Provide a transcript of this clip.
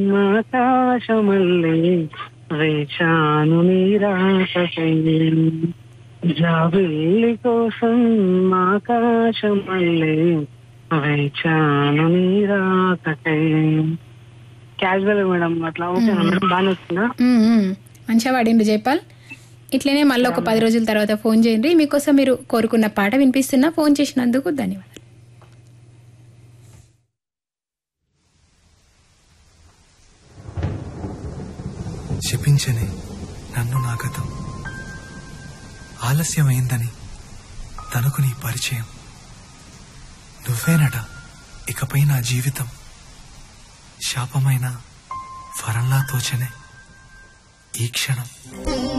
ఆకాశమల్లే వేచాను నీరాకై జాబిల్లి కోసం ఆకాశమల్లే వేచాను నీరాకై క్యాజువల్ మేడం అట్లా ఓకే మేడం బాగానే వచ్చిందా మ్మ్, మ్మ్. మంచిగా పాడిండు జైపాల్ ఇట్లనే మళ్ళీ ఒక పది రోజుల తర్వాత ఫోన్ చేయండి మీకోసం మీరు కోరుకున్న పాట వినిపిస్తున్నా ఫోన్ చేసినందుకు ధన్యవాదాలు శపించని నన్ను నా గతం ఆలస్యమైందని తనకు నీ పరిచయం నువ్వేనట ఇకపై నా జీవితం శాపమైన వరంలా తోచనే ఈ క్షణం